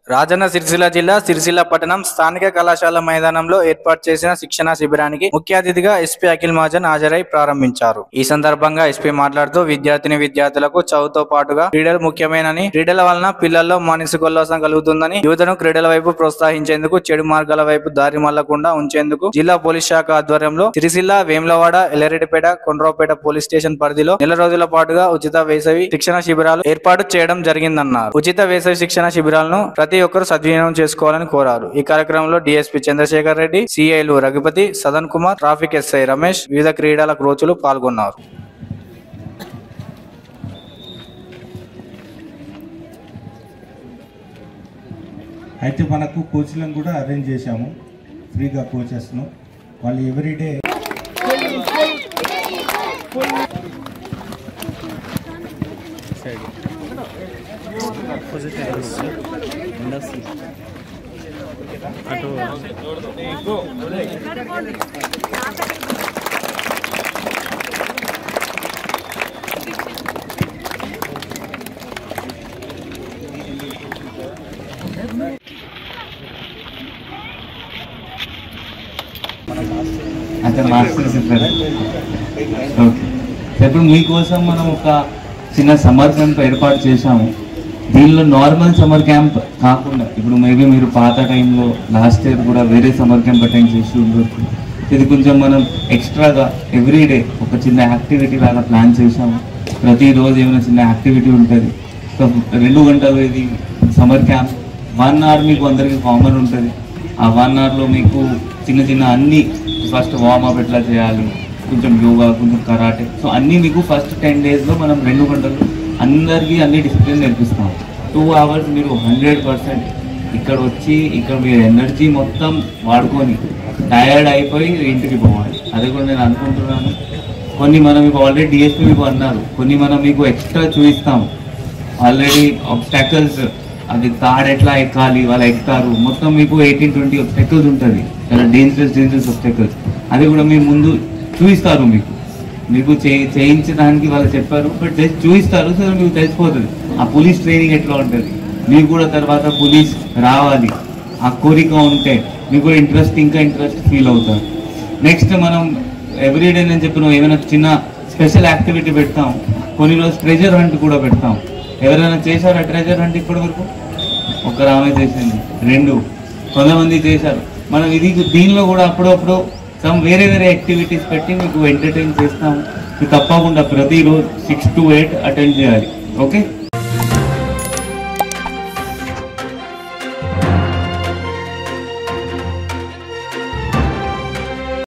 రాజన్న సిరిసిల్ల జిల్లా సిరిసిల్ల పట్టణం స్థానిక కళాశాల మైదానంలో ఏర్పాటు చేసిన శిక్షణ శిబిరానికి ముఖ్య అతిథిగా ఎస్పీ అఖిల్ మహాజన్ హాజరై ప్రారంభించారు ఈ సందర్భంగా ఎస్పీ మాట్లాడుతూ విద్యార్థిని విద్యార్థులకు చదువుతో పాటుగా క్రీడలు ముఖ్యమైనని క్రీడల వలన పిల్లల్లో మానసికోల్లాసం కలుగుతుందని యువతను క్రీడల వైపు ప్రోత్సహించేందుకు చెడు మార్గాల వైపు దారి మళ్లకుండా ఉంచేందుకు జిల్లా పోలీస్ శాఖ ఆధ్వర్యంలో సిరిసిల్ల వేములవాడ ఎల్లారెడ్డిపేట కొండ్రావుపేట పోలీస్ స్టేషన్ పరిధిలో నెల రోజుల పాటుగా ఉచిత వేసవి శిక్షణ శిబిరాలు ఏర్పాటు చేయడం జరిగిందన్నారు ఉచిత వేసవి శిక్షణ శిబిరాలను ప్రతి ఒక్కరూ సద్వినియోగం చేసుకోవాలని కోరారు ఈ కార్యక్రమంలో డిఎస్పీ చంద్రశేఖర్ రెడ్డి సిఐలు రఘుపతి సదన్ కుమార్ ట్రాఫిక్ ఎస్ఐ రమేష్ వివిధ క్రీడల కోచ్లు పాల్గొన్నారు అయితే మనకు కోచ్లను కూడా అరేంజ్ చేశాము ఫ్రీగా కోచెస్ను వాళ్ళు ఎవ్రీడే అంటే మాస్టర్స్ ఇస్తారు ఓకే ఇప్పుడు మీకోసం మనం ఒక చిన్న సమ్మర్ క్యాంప్ ఏర్పాటు చేశాము దీనిలో నార్మల్ సమ్మర్ క్యాంప్ కాకుండా ఇప్పుడు మేబీ మీరు పాత టైంలో లాస్ట్ ఇయర్ కూడా వేరే సమ్మర్ క్యాంప్ అటెండ్ చేసి ఉండొచ్చు ఇది కొంచెం మనం ఎక్స్ట్రాగా ఎవ్రీ డే ఒక చిన్న యాక్టివిటీ లాగా ప్లాన్ చేశాము ప్రతిరోజు ఏమైనా చిన్న యాక్టివిటీ ఉంటుంది సో రెండు గంటలు ఇది సమ్మర్ క్యాంప్ వన్ అవర్ మీకు అందరికీ కామన్ ఉంటుంది ఆ వన్ అవర్లో మీకు చిన్న చిన్న అన్ని ఫస్ట్ వార్మప్ ఎట్లా చేయాలి కొంచెం యోగా కొంచెం కరాటే సో అన్నీ మీకు ఫస్ట్ టెన్ డేస్లో మనం రెండు గంటలు అందరికీ అన్ని డిసిప్లిన్ నేర్పిస్తాం టూ అవర్స్ మీరు హండ్రెడ్ పర్సెంట్ ఇక్కడ వచ్చి ఇక్కడ మీరు ఎనర్జీ మొత్తం వాడుకొని టయర్డ్ అయిపోయి ఇంటికి పోవాలి అది కూడా నేను అనుకుంటున్నాను కొన్ని మనం మీకు ఆల్రెడీ డిఎస్పీ మీకు అన్నారు కొన్ని మనం మీకు ఎక్స్ట్రా చూపిస్తాం ఆల్రెడీ ఆబ్స్టాకల్స్ అది తాడు ఎట్లా ఎక్కాలి వాళ్ళు ఎక్కుతారు మొత్తం మీకు ఎయిటీన్ ట్వంటీ ఆబ్స్టాకల్స్ ఉంటుంది చాలా డేంజరస్ డేంజరస్ ఆబ్స్టాకల్స్ అది కూడా మీ ముందు చూపిస్తారు మీకు మీకు చే చేయించడానికి వాళ్ళు చెప్పారు బట్ జస్ట్ చూపిస్తారు సో మీకు తెలిసిపోతుంది ఆ పోలీస్ ట్రైనింగ్ ఎట్లా ఉంటుంది మీకు కూడా తర్వాత పోలీస్ రావాలి ఆ కోరిక ఉంటే మీకు కూడా ఇంట్రెస్ట్ ఇంకా ఇంట్రెస్ట్ ఫీల్ అవుతారు నెక్స్ట్ మనం ఎవ్రీడే నేను చెప్పిన ఏమైనా చిన్న స్పెషల్ యాక్టివిటీ పెడతాం కొన్ని రోజు ట్రెజర్ హంట్ కూడా పెడతాం ఎవరైనా చేశారా ట్రెజర్ హంట్ ఇప్పటి వరకు ఒక ఆమె చేసింది రెండు కొంతమంది చేశారు మనం ఇది దీనిలో కూడా అప్పుడప్పుడు సమ్ వేరే వేరే యాక్టివిటీస్ పెట్టి మీకు ఎంటర్టైన్ చేస్తాము మీరు తప్పకుండా ప్రతిరోజు సిక్స్ టు ఎయిట్ అటెండ్ చేయాలి ఓకే